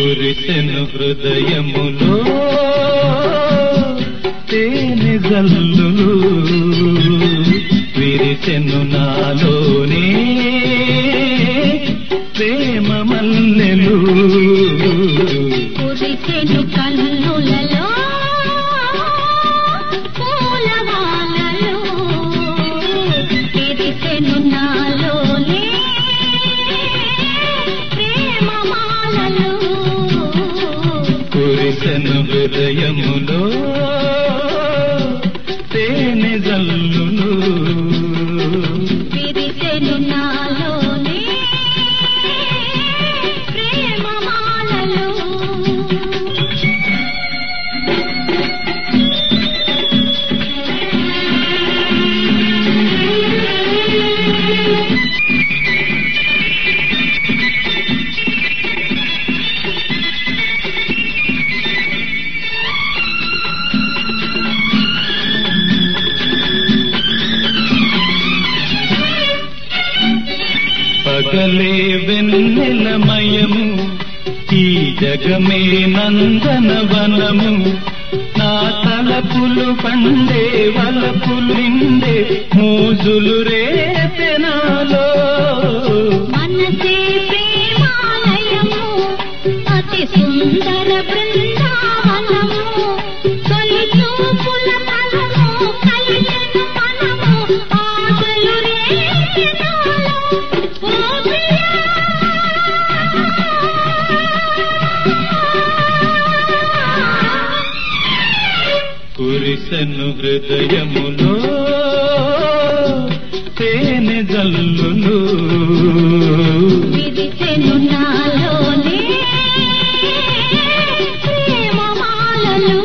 కురిసెను హృదయములో తేనె జల్లులు విరిసెను నాలోనే ప్రేమ మల్లెలు కురిసెను కన్నులలో పూలవానలు విరిసెను నాలోనే ప్రేమమాలలు కురిసెను హృదయములో తేనె జల్లులు విరిసెను నాలోనే ప్రేమమాలలు పగలే వెన్నెలమయము ఈ జగమే నందనవనము నా తలపులు పండే వలపులు నిండే మోజులు రేపెనాలో మనసే ప్రేమాలయము అతి సుందర బృందావనము తొలి చూపుల కలము కలిగెను మనము ఆశలు రేగినాలో ఓ ప్రియా కురిసెను హృదయములో తేనె జల్లులు విరిసెను నాలోనే ప్రేమమాలలు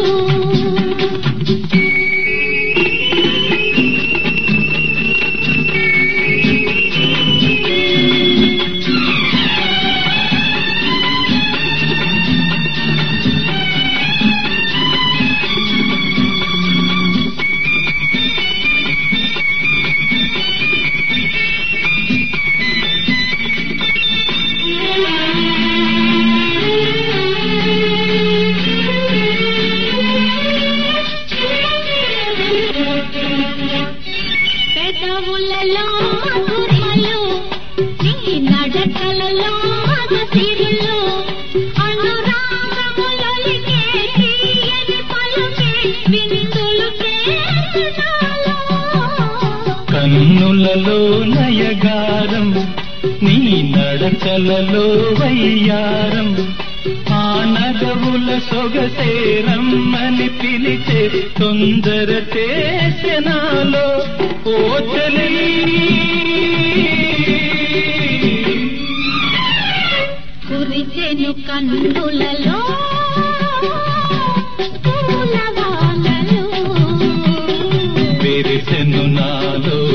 పెదవులలో మధురిమలు నీ నడకలలో మగసిరులు అనురాగములొలికే తీయని పలుకే విందులుకే నాలో. కన్నులలో నయగారం నీ నడకలలో వయ్యారం ఆ నగవుల సొగసేరమ్మని పిలిచే తొందర చేసెనాలో ఓ చలి కురిసెను కన్నులలో పూలవానలు విరిసెను నాలో